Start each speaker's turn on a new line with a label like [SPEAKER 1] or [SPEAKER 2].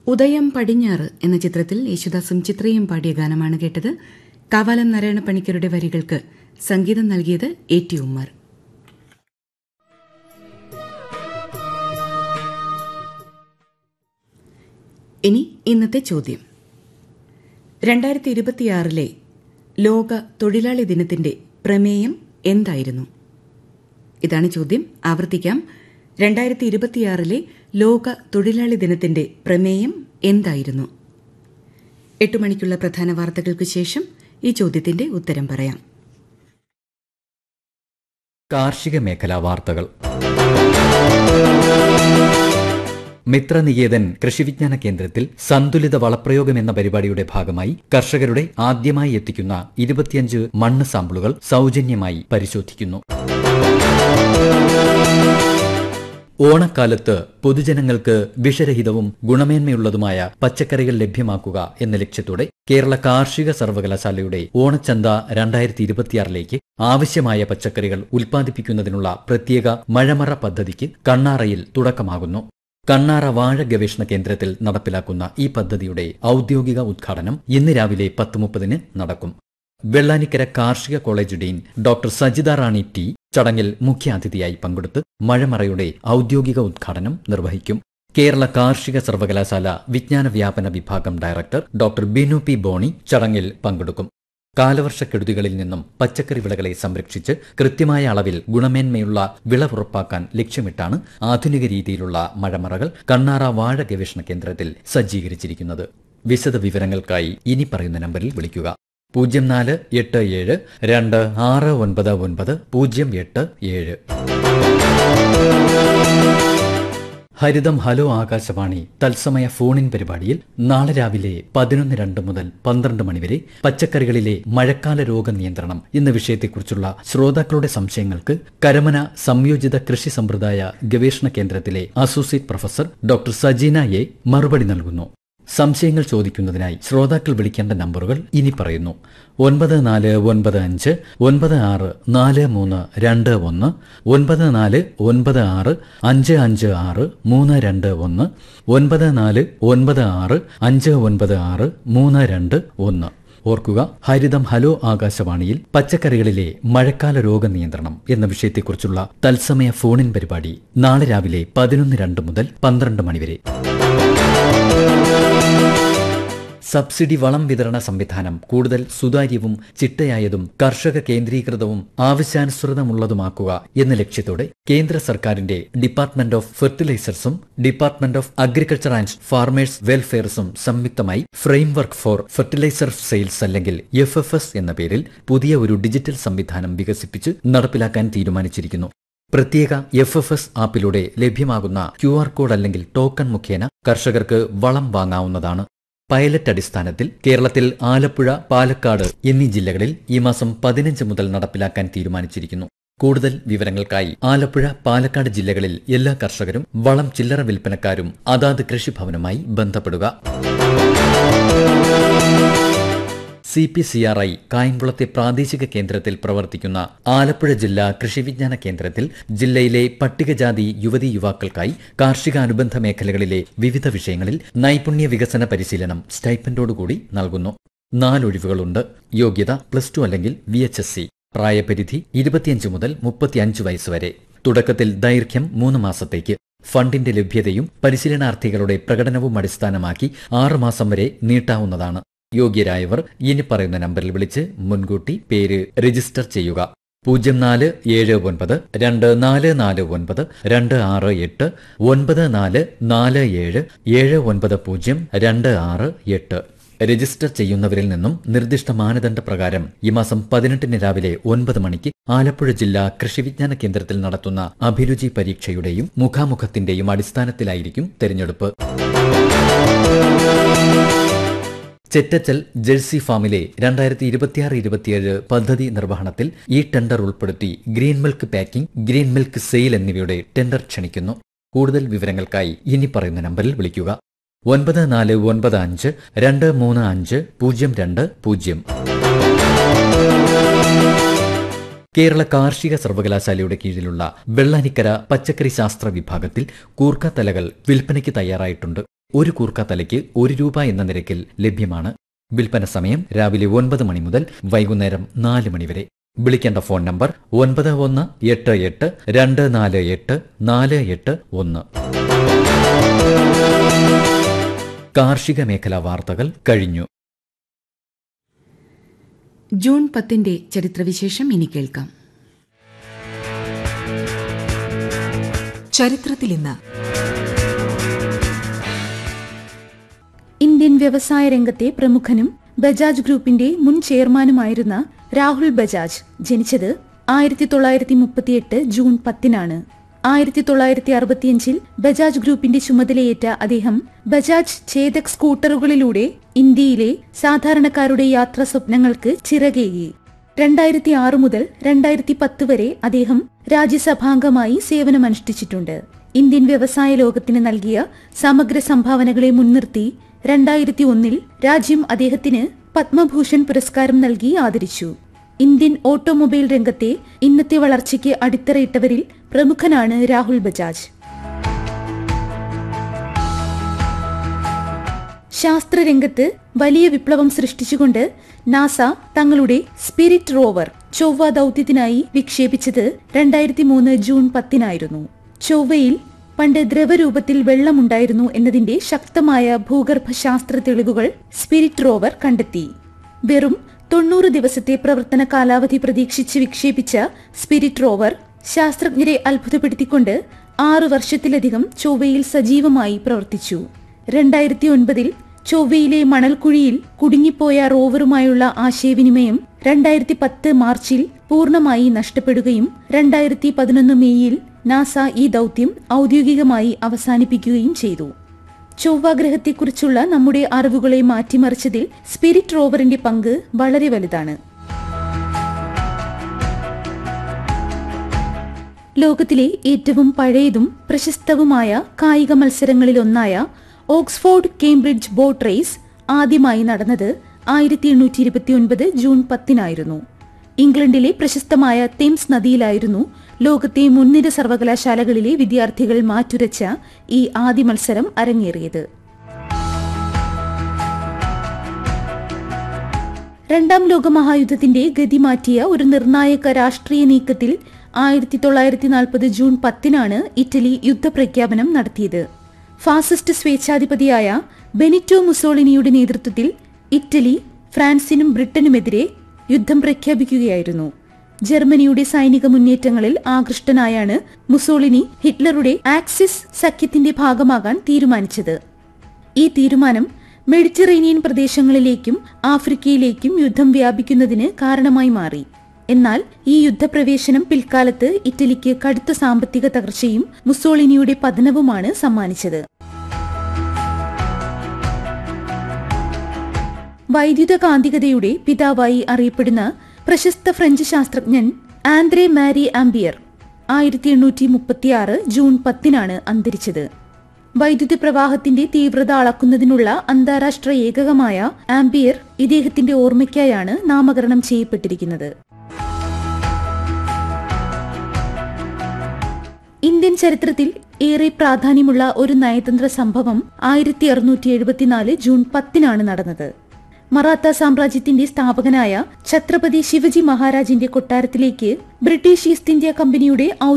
[SPEAKER 1] ഉദയം പടിഞ്ഞാറ് എന്ന ചിത്രത്തിൽ യേശുദാസും ചിത്രയും പാടിയ ഗാനമാണ് കേട്ടത് കാവാലം നാരായണ പണിക്കരുടെ വരികൾക്ക് സംഗീതം നൽകിയത് എ ടി ഉമ്മർ ഇനി ഇന്നത്തെ ചോദ്യം രണ്ടായിരത്തി ഇരുപത്തിയാറിലെ ലോക തൊഴിലാളി ദിനത്തിന്റെ പ്രമേയം എന്തായിരുന്നു ഇതാണ് ചോദ്യം ആവർത്തിക്കാം രണ്ടായിരത്തി ഇരുപത്തിയാറിലെ ലോക തൊഴിലാളി ദിനത്തിന്റെ പ്രമേയം എന്തായിരുന്നു എട്ട് മണിക്കുള്ള പ്രധാന വാർത്തകൾക്ക് ശേഷം ഈ ചോദ്യത്തിന്റെ ഉത്തരം പറയാം
[SPEAKER 2] കാർഷിക മേഖലാ വാർത്തകൾ മിത്രനികേതൻ കൃഷിവിജ്ഞാന കേന്ദ്രത്തിൽ സന്തുലിത വളപ്രയോഗം എന്ന പരിപാടിയുടെ ഭാഗമായി കർഷകരുടെ ആദ്യമായി എത്തിക്കുന്ന ഇരുപത്തിയഞ്ച് മണ്ണ് സാമ്പിളുകൾ സൗജന്യമായി പരിശോധിക്കുന്നു ഓണക്കാലത്ത് പൊതുജനങ്ങൾക്ക് വിഷരഹിതവും ഗുണമേന്മയുള്ളതുമായ പച്ചക്കറികൾ ലഭ്യമാക്കുക എന്ന ലക്ഷ്യത്തോടെ കേരള കാർഷിക സർവകലാശാലയുടെ ഓണച്ചന്ത രണ്ടായിരത്തി ഇരുപത്തിയാറിലേക്ക് ആവശ്യമായ പച്ചക്കറികൾ ഉൽപ്പാദിപ്പിക്കുന്നതിനുള്ള പ്രത്യേക മഴമറ പദ്ധതിക്ക് കണ്ണാറയിൽ തുടക്കമാകുന്നു കണ്ണാറ വാഴ ഗവേഷണ കേന്ദ്രത്തിൽ നടപ്പിലാക്കുന്ന ഈ പദ്ധതിയുടെ ഔദ്യോഗിക ഉദ്ഘാടനം ഇന്ന് രാവിലെ പത്ത് മുപ്പതിന് നടക്കും വെള്ളാനിക്കര കാർഷിക college dean doctor Sajitha Rani T ചടങ്ങിൽ മുഖ്യാതിഥിയായി പങ്കെടുത്ത് മഴമറയുടെ ഔദ്യോഗിക ഉദ്ഘാടനം നിർവഹിക്കും കേരള കാർഷിക സർവകലാശാല വിജ്ഞാന വ്യാപന വിഭാഗം director doctor Binu P Boney ചടങ്ങിൽ പങ്കെടുക്കും കാലവർഷക്കെടുതികളിൽ നിന്നും പച്ചക്കറി വിളകളെ സംരക്ഷിച്ച് കൃത്യമായ അളവിൽ ഗുണമേന്മയുള്ള വിളവുറപ്പാക്കാൻ ലക്ഷ്യമിട്ടാണ് ആധുനിക രീതിയിലുള്ള മഴമറകൾ കണ്ണാറ വാഴ ഗവേഷണ കേന്ദ്രത്തിൽ സജ്ജീകരിച്ചിരിക്കുന്നത് വിശദ വിവരങ്ങൾക്കായി ഇനി പറയുന്ന നമ്പറിൽ വിളിക്കുക പൂജ്യം നാല് എട്ട് ഏഴ് രണ്ട് ആറ് ഒൻപത് ഒൻപത് പൂജ്യം എട്ട് ഏഴ് ഹരിതം ഹലോ ആകാശവാണി തത്സമയ ഫോണിൻ പരിപാടിയിൽ നാളെ രാവിലെ പതിനൊന്ന് രണ്ട് മുതൽ പന്ത്രണ്ട് മണിവരെ പച്ചക്കറികളിലെ മഴക്കാല രോഗ നിയന്ത്രണം എന്ന വിഷയത്തെക്കുറിച്ചുള്ള ശ്രോതാക്കളുടെ സംശയങ്ങൾക്ക് കരമന സംയോജിത കൃഷി സമ്പ്രദായ ഗവേഷണ കേന്ദ്രത്തിലെ associate professor doctor Sajeena A മറുപടി നൽകുന്നു സംശയങ്ങൾ ചോദിക്കുന്നതിനായി ശ്രോതാക്കൾ വിളിക്കേണ്ട നമ്പറുകൾ ഇനി പറയുന്നു ഒൻപത് നാല് ഒൻപത് അഞ്ച് ഒൻപത് ആറ് നാല് മൂന്ന് രണ്ട് ഒന്ന് ഒൻപത് നാല് ഒൻപത് ആറ് അഞ്ച് അഞ്ച് ആറ് മൂന്ന് രണ്ട് ഒന്ന് ഒൻപത് നാല് ഒൻപത് ആറ് അഞ്ച് ഒൻപത് ആറ് മൂന്ന് രണ്ട് ഒന്ന് ഓർക്കുക ഹരിതം ഹലോ ആകാശവാണിയിൽ പച്ചക്കറികളിലെ മഴക്കാല രോഗനിയന്ത്രണം എന്ന വിഷയത്തെക്കുറിച്ചുള്ള തത്സമയ ഫോണിൻ പരിപാടി നാളെ രാവിലെ പതിനൊന്ന് രണ്ട് മുതൽ പന്ത്രണ്ട് മണിവരെ സബ്സിഡി വളം വിതരണ സംവിധാനം കൂടുതൽ സുതാര്യവും ചിട്ടയായതും കർഷക കേന്ദ്രീകൃതവും ആവശ്യാനുസൃതമുള്ളതുമാക്കുക എന്ന ലക്ഷ്യത്തോടെ കേന്ദ്ര സർക്കാരിന്റെ ഡിപ്പാർട്ട്മെന്റ് ഓഫ് ഫെർട്ടിലൈസേഴ്സും department of agriculture and farmers വെൽഫെയർസും സംയുക്തമായി ഫ്രെയിംവർക്ക് ഫോർ ഫെർട്ടിലൈസർ സെയിൽസ് അല്ലെങ്കിൽ എഫ് എഫ് എസ് എന്ന പേരിൽ പുതിയ ഒരു ഡിജിറ്റൽ സംവിധാനം വികസിപ്പിച്ച് നടപ്പിലാക്കാൻ തീരുമാനിച്ചിരിക്കുന്നു പ്രത്യേക എഫ് എഫ് എസ് ആപ്പിലൂടെ ലഭ്യമാകുന്ന ക്യു ആർ കോഡ് അല്ലെങ്കിൽ ടോക്കൺ മുഖേന കർഷകർക്ക് വളം വാങ്ങാവുന്നതാണ് പൈലറ്റ് അടിസ്ഥാനത്തിൽ കേരളത്തിൽ ആലപ്പുഴ പാലക്കാട് എന്നീ ജില്ലകളിൽ ഈ മാസം പതിനഞ്ച് മുതൽ നടപ്പിലാക്കാൻ തീരുമാനിച്ചിരിക്കുന്നു കൂടുതൽ വിവരങ്ങൾക്കായി ആലപ്പുഴ പാലക്കാട് ജില്ലകളിൽ എല്ലാ കർഷകരും വളം ചില്ലറ വിൽപ്പനക്കാരും അതാത് കൃഷിഭവനുമായി ബന്ധപ്പെടുക C P C R I കായംകുളത്തെ പ്രാദേശിക കേന്ദ്രത്തിൽ പ്രവർത്തിക്കുന്ന ആലപ്പുഴ ജില്ലാ കൃഷിവിജ്ഞാന കേന്ദ്രത്തിൽ ജില്ലയിലെ പട്ടികജാതി യുവതി യുവാക്കൾക്കായി കാർഷിക അനുബന്ധ മേഖലകളിലെ വിവിധ വിഷയങ്ങളിൽ നൈപുണ്യ വികസന പരിശീലനം സ്റ്റൈപ്പൻഡോടുകൂടി നൽകുന്നു നാലൊഴിവുകളുണ്ട് യോഗ്യത പ്ലസ് ടു അല്ലെങ്കിൽ വി എച്ച് എസ് സി പ്രായപരിധി ഇരുപത്തിയഞ്ച് മുതൽ മുപ്പത്തിയഞ്ച് വയസ്സ് വരെ തുടക്കത്തിൽ ദൈർഘ്യം മൂന്ന് മാസത്തേക്ക് ഫണ്ടിന്റെ ലഭ്യതയും പരിശീലനാർത്ഥികളുടെ പ്രകടനവും അടിസ്ഥാനമാക്കി ആറ് മാസം വരെ നീട്ടാവുന്നതാണ് യോഗ്യരായവർ ഇനി പറയുന്ന നമ്പറിൽ വിളിച്ച് മുൻകൂട്ടി പേര് രജിസ്റ്റർ ചെയ്യുക പൂജ്യം നാല് ഏഴ് ഒൻപത് രണ്ട് നാല് നാല് ഒൻപത് രണ്ട് ആറ് എട്ട് ഒൻപത് നാല് നാല് ഏഴ് ഏഴ് ഒൻപത് പൂജ്യം രണ്ട് ആറ് എട്ട് രജിസ്റ്റർ ചെയ്യുന്നവരിൽ നിന്നും നിർദ്ദിഷ്ട മാനദണ്ഡ പ്രകാരം ഈ മാസം പതിനെട്ടിന് രാവിലെ ഒൻപത് മണിക്ക് ആലപ്പുഴ ജില്ലാ കൃഷിവിജ്ഞാന കേന്ദ്രത്തിൽ നടത്തുന്ന അഭിരുചി പരീക്ഷയുടെയും മുഖാമുഖത്തിന്റെയും അടിസ്ഥാനത്തിലായിരിക്കും തെരഞ്ഞെടുപ്പ് ചെറ്റച്ചൽ ജേഴ്സി ഫാമിലെ രണ്ടായിരത്തി ഇരുപത്തിയാറ് ഇരുപത്തിയേഴ് പദ്ധതി നിർവഹണത്തിൽ ഈ ടെൻഡർ ഉൾപ്പെടുത്തി green milk packing green milk sale എന്നിവയുടെ ടെൻഡർ ക്ഷണിക്കുന്നു കൂടുതൽ വിവരങ്ങൾക്കായി ഇനി പറയുന്ന നമ്പറിൽ വിളിക്കുക ഒൻപത് നാല് ഒൻപത് അഞ്ച് രണ്ട് മൂന്ന് അഞ്ച് പൂജ്യം രണ്ട് പൂജ്യം കേരള കാർഷിക സർവകലാശാലയുടെ കീഴിലുള്ള വെള്ളാനിക്കര പച്ചക്കറി ശാസ്ത്ര വിഭാഗത്തിൽ കൂർക്ക തലകൾ വിൽപ്പനയ്ക്ക് തയ്യാറായിട്ടുണ്ട് ഒരു കൂർക്ക തലയ്ക്ക് ഒരു രൂപ എന്ന നിരക്കിൽ ലഭ്യമാണ് വിൽപ്പന സമയം രാവിലെ ഒൻപത് മണി മുതൽ വൈകുന്നേരം നാല് മണി വരെ വിളിക്കേണ്ട ഫോൺ നമ്പർ ഒൻപത് ഒന്ന് എട്ട് എട്ട് രണ്ട് നാല് എട്ട് നാല് എട്ട് ഒന്ന് കാർഷിക മേഖലാ വാർത്തകൾ കഴിഞ്ഞു
[SPEAKER 1] ജൂൺ പത്തിന്റെ ചരിത്രവിശേഷം ഇനി കേൾക്കാം
[SPEAKER 3] ചരിത്രത്തിൽ ഇന്ന്
[SPEAKER 4] ഇന്ത്യൻ വ്യവസായ രംഗത്തെ പ്രമുഖനും ബജാജ് ഗ്രൂപ്പിന്റെ മുൻ ചെയർമാനുമായിരുന്ന രാഹുൽ ബജാജ് ജനിച്ചത് ആയിരത്തി തൊള്ളായിരത്തി മുപ്പത്തിയെട്ട് ജൂൺ പത്തിനാണ് ആയിരത്തി തൊള്ളായിരത്തി അറുപത്തിയഞ്ചിൽ ബജാജ് ഗ്രൂപ്പിന്റെ ചുമതലയേറ്റ അദ്ദേഹം ബജാജ് ചേതക് സ്കൂട്ടറുകളിലൂടെ ഇന്ത്യയിലെ സാധാരണക്കാരുടെ യാത്രാ സ്വപ്നങ്ങൾക്ക് ചിറകേകി രണ്ടായിരത്തി ആറ് മുതൽ രണ്ടായിരത്തി പത്ത് വരെ അദ്ദേഹം രാജ്യസഭാംഗമായി സേവനമനുഷ്ഠിച്ചിട്ടുണ്ട് ഇന്ത്യൻ വ്യവസായ ലോകത്തിന് നൽകിയ സമഗ്ര സംഭാവനകളെ മുൻനിർത്തി രണ്ടായിരത്തി ഒന്നിൽ രാജ്യം അദ്ദേഹത്തിന് പത്മഭൂഷൺ പുരസ്കാരം നൽകി ആദരിച്ചു ഇന്ത്യൻ ഓട്ടോമൊബൈൽ രംഗത്തെ ഇന്നത്തെ വളർച്ചയ്ക്ക് അടിത്തറയിട്ടവരിൽ പ്രമുഖനാണ് രാഹുൽ ബജാജ് ശാസ്ത്രരംഗത്ത് വലിയ വിപ്ലവം സൃഷ്ടിച്ചുകൊണ്ട് നാസ തങ്ങളുടെ സ്പിരിറ്റ് റോവർ ചൊവ്വ ദൗത്യത്തിനായി വിക്ഷേപിച്ചത് രണ്ടായിരത്തി മൂന്ന് ജൂൺ പത്തിനായിരുന്നു ചൊവ്വയിൽ പണ്ട് ദ്രവരൂപത്തിൽ വെള്ളമുണ്ടായിരുന്നു എന്നതിന്റെ ശക്തമായ ഭൂഗർഭ ശാസ്ത്ര തെളിവുകൾ സ്പിരിറ്റ് റോവർ കണ്ടെത്തി വെറും തൊണ്ണൂറ് ദിവസത്തെ പ്രവർത്തന കാലാവധി പ്രതീക്ഷിച്ച് വിക്ഷേപിച്ച സ്പിരിറ്റ് റോവർ ശാസ്ത്രജ്ഞരെ അത്ഭുതപ്പെടുത്തിക്കൊണ്ട് ആറു വർഷത്തിലധികം ചൊവ്വയിൽ സജീവമായി പ്രവർത്തിച്ചു രണ്ടായിരത്തി ഒൻപതിൽ ചൊവ്വയിലെ മണൽക്കുഴിയിൽ കുടുങ്ങിപ്പോയ റോവറുമായുള്ള ആശയവിനിമയം രണ്ടായിരത്തി പത്ത് മാർച്ചിൽ പൂർണ്ണമായി നഷ്ടപ്പെടുകയും രണ്ടായിരത്തി പതിനൊന്ന് മെയ്യിൽ നാസ ഈ ദൗത്യം ഔദ്യോഗികമായി അവസാനിപ്പിക്കുകയും ചെയ്തു ചൊവ്വാഗ്രഹത്തെക്കുറിച്ചുള്ള നമ്മുടെ അറിവുകളെ മാറ്റിമറിച്ചതിൽ സ്പിരിറ്റ് റോവറിന്റെ പങ്ക് വളരെ വലുതാണ് ലോകത്തിലെ ഏറ്റവും പഴയതും പ്രശസ്തവുമായ കായിക മത്സരങ്ങളിലൊന്നായ ഓക്സ്ഫോർഡ് കേംബ്രിഡ്ജ് ബോട്ട് റേസ് ആദ്യമായി നടന്നത് ആയിരത്തി എണ്ണൂറ്റി ഇരുപത്തിയൊൻപത് ജൂൺ പത്തിനായിരുന്നു ഇംഗ്ലണ്ടിലെ പ്രശസ്തമായ തെംസ് നദിയിലായിരുന്നു ലോകത്തെ മുൻനിര സർവകലാശാലകളിലെ വിദ്യാർത്ഥികൾ മാറ്റുരച്ച ഈ ആദ്യ മത്സരം അരങ്ങേറിയത് രണ്ടാം ലോകമഹായുദ്ധത്തിന്റെ ഗതി മാറ്റിയ ഒരു നിർണായക രാഷ്ട്രീയ നീക്കത്തിൽ ആയിരത്തി തൊള്ളായിരത്തി നാൽപ്പത് ജൂൺ പത്തിനാണ് ഇറ്റലി യുദ്ധപ്രഖ്യാപനം നടത്തിയത് ഫാസിസ്റ്റ് സ്വേച്ഛാധിപതിയായ ബെനിറ്റോ മുസോളിനിയുടെ നേതൃത്വത്തിൽ ഇറ്റലി ഫ്രാൻസിനും ബ്രിട്ടനുമെതിരെ യുദ്ധം പ്രഖ്യാപിക്കുകയായിരുന്നു ജർമ്മനിയുടെ സൈനിക മുന്നേറ്റങ്ങളിൽ ആകൃഷ്ടനായാണ് മുസോളിനി ഹിറ്റ്ലറുടെ ആക്സിസ് സഖ്യത്തിന്റെ ഭാഗമാകാൻ തീരുമാനിച്ചത് ഈ തീരുമാനം മെഡിറ്ററേനിയൻ പ്രദേശങ്ങളിലേക്കും ആഫ്രിക്കയിലേക്കും യുദ്ധം വ്യാപിക്കുന്നതിന് കാരണമായി മാറി എന്നാൽ ഈ യുദ്ധപ്രവേശനം പിൽക്കാലത്ത് ഇറ്റലിക്ക് കടുത്ത സാമ്പത്തിക തകർച്ചയും മുസോളിനിയുടെ പതനവുമാണ് സമ്മാനിച്ചത് വൈദ്യുത കാന്തികതയുടെ പിതാവായി അറിയപ്പെടുന്ന പ്രശസ്ത ഫ്രഞ്ച് ശാസ്ത്രജ്ഞൻ ആന്ദ്രേ മാരി ആംബിയർ ആയിരത്തി എണ്ണൂറ്റി മുപ്പത്തിയാറ് ജൂൺ പത്തിനാണ് അന്തരിച്ചത് വൈദ്യുതി പ്രവാഹത്തിന്റെ തീവ്രത അളക്കുന്നതിനുള്ള അന്താരാഷ്ട്ര ഏകകമായ ആംബിയർ ഇദ്ദേഹത്തിന്റെ ഓർമ്മയ്ക്കായാണ് നാമകരണം ചെയ്യപ്പെട്ടിരിക്കുന്നത് ഇന്ത്യൻ ചരിത്രത്തിൽ ഏറെ പ്രാധാന്യമുള്ള ഒരു നയതന്ത്ര സംഭവം ആയിരത്തി അറുന്നൂറ്റി എഴുപത്തിനാല് ജൂൺ പത്തിനാണ് നടന്നത് മറാത്ത സാമ്രാജ്യത്തിന്റെ സ്ഥാപകനായ ഛത്രപതി ശിവജി മഹാരാജിന്റെ കൊട്ടാരത്തിലേക്ക് ബ്രിട്ടീഷ് ഈസ്റ്റ് ഇന്ത്യ കമ്പനിയുടെ